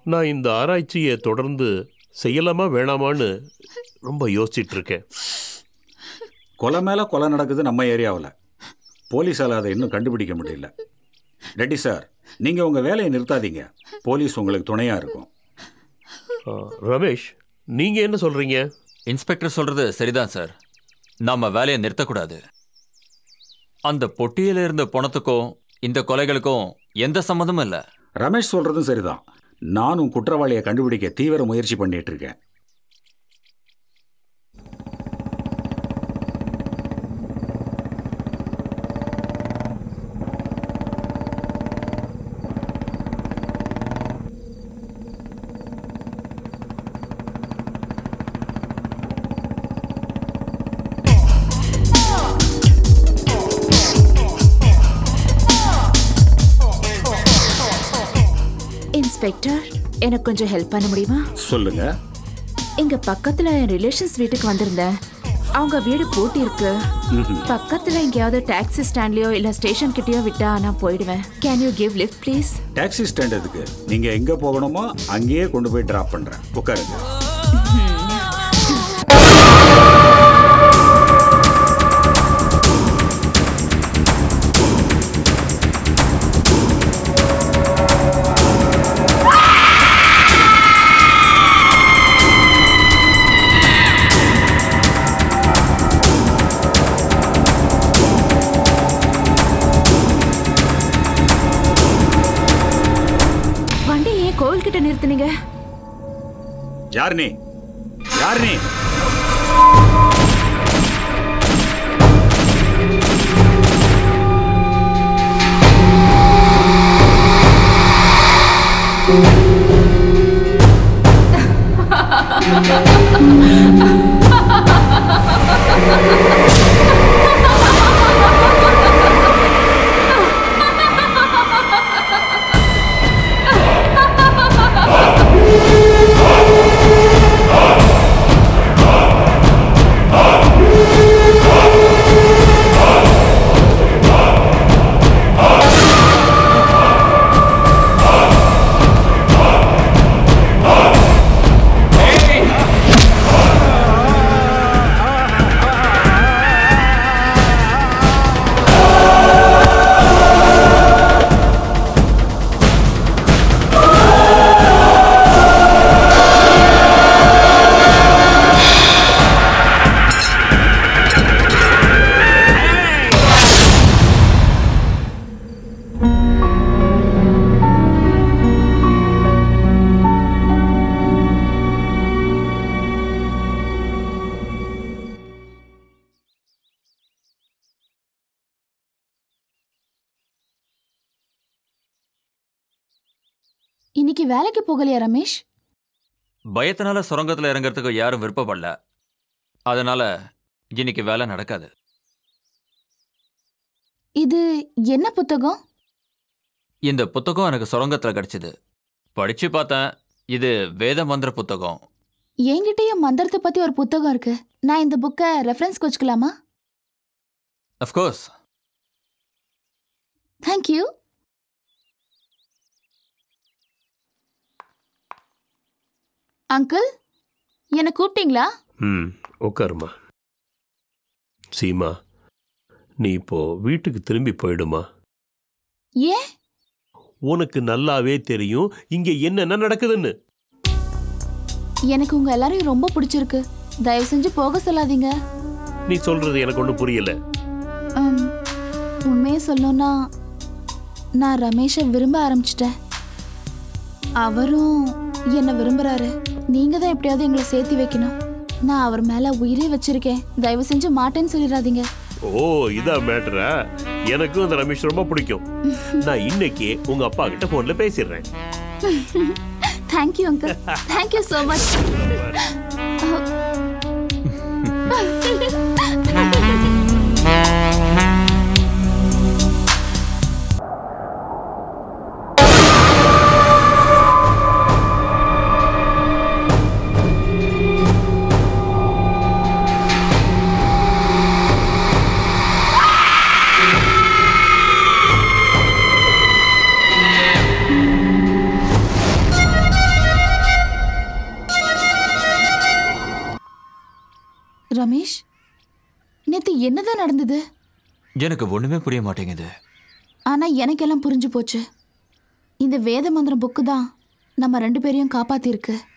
நான் இந்த ஆராய்ச்சியை தொடர்ந்து செய்யலாமா வேணாமான்னு ரொம்ப யோசிச்சிட்டு இருக்கேன் கொலை மேலே கொலை நடக்குது நம்ம ஏரியாவில் போலீஸால் அதை இன்னும் கண்டுபிடிக்க முடியல ரெட்டி சார் நீங்கள் உங்கள் வேலையை நிறுத்தாதீங்க போலீஸ் உங்களுக்கு துணையாக இருக்கும் ஆ, ரமேஷ் நீங்க என்ன சொல்றீங்க இன்ஸ்பெக்டர் சொல்றது சரிதான் சார் நாம வேலையை நிறுத்தக்கூடாது அந்த பொட்டியில இருந்த பணத்துக்கும் இந்த கொலைகளுக்கும் எந்த சம்மந்தமும் இல்லை ரமேஷ் சொல்கிறதும் சரிதான் நானும் குற்றவாளியை கண்டுபிடிக்க தீவிர முயற்சி பண்ணிட்டு இருக்கேன் இன்ஸ்பெக்டர் எனக்கு கொஞ்சம் ஹெல்ப் பண்ண முடியுமா சொல்லுங்க இங்க பக்கத்துல என் ரிலேஷன்ஸ் வீட்டுக்கு வந்திருந்தேன் அவங்க வீடு பூட்டி இருக்கு பக்கத்துல எங்கேயாவது டாக்ஸி ஸ்டாண்ட்லயோ இல்ல ஸ்டேஷன் கிட்டயோ விட்டா நான் போயிடுவேன் can you give lift please taxi stand எதுக்கு நீங்கள் எங்கே போகணுமோ அங்கேயே கொண்டு போய் ட்ராப் பண்ணுறேன் உட்காருங்க வண்டி ஏன் கோவில் கிட்ட நிறுத்துனீங்க யார் நீ யார் நீ இன்னைக்கு வேலைக்கு போகலையா ரமேஷ் பயத்தினால சுரங்கத்துல இறங்குறதுக்கு யாரும் விருப்பப்படல அதனால இன்னைக்கு வேலை நடக்காது இது என்ன புத்தகம் இந்த புத்தகம் எனக்கு சுரங்கத்துல கிடைச்சது படிச்சு பார்த்தேன் இது வேத மந்திர புத்தகம் என்கிட்டயும் மந்திரத்தை பத்தி ஒரு புத்தகம் இருக்கு நான் இந்த புக்கை ரெஃபரன்ஸ் வச்சுக்கலாமா அஃப்கோர்ஸ் தேங்க்யூ அங்கிள் என்னை கூப்பிட்டீங்களா ம் உட்காருமா சீமா நீ இப்போ வீட்டுக்கு திரும்பி போயிடுமா ஏன் உனக்கு நல்லாவே தெரியும் இங்க என்னென்ன நடக்குதுன்னு எனக்கு உங்க எல்லாரையும் ரொம்ப பிடிச்சிருக்கு தயவு செஞ்சு போக சொல்லாதீங்க நீ சொல்றது எனக்கு ஒன்றும் புரியல உம், உண்மையை சொல்லணும்னா நான் ரமேஷை விரும்ப ஆரம்பிச்சிட்டேன் அவரும் என்னை விரும்புறாரு நீங்க தான் எப்படியாவது எங்களை சேர்த்து வைக்கணும் நான் அவர் மேல உயிரே வச்சிருக்கேன் தயவு செஞ்சு மாட்டேன்னு சொல்லிடாதீங்க ஓ இதான் மேட்டரா எனக்கும் அந்த ரமேஷ் ரொம்ப பிடிக்கும் நான் இன்னைக்கே உங்க அப்பா கிட்ட போன்ல பேசிடுறேன் thank you uncle thank you so much Ramesh நேத்து என்னதான் நடந்தது எனக்கு ஒண்ணுமே புரிய மாட்டேங்குது ஆனா எனக்கெல்லாம் புரிஞ்சு போச்சு இந்த வேத மந்திரம் புக்கு தான் நம்ம ரெண்டு பேரையும் காப்பாத்திருக்கு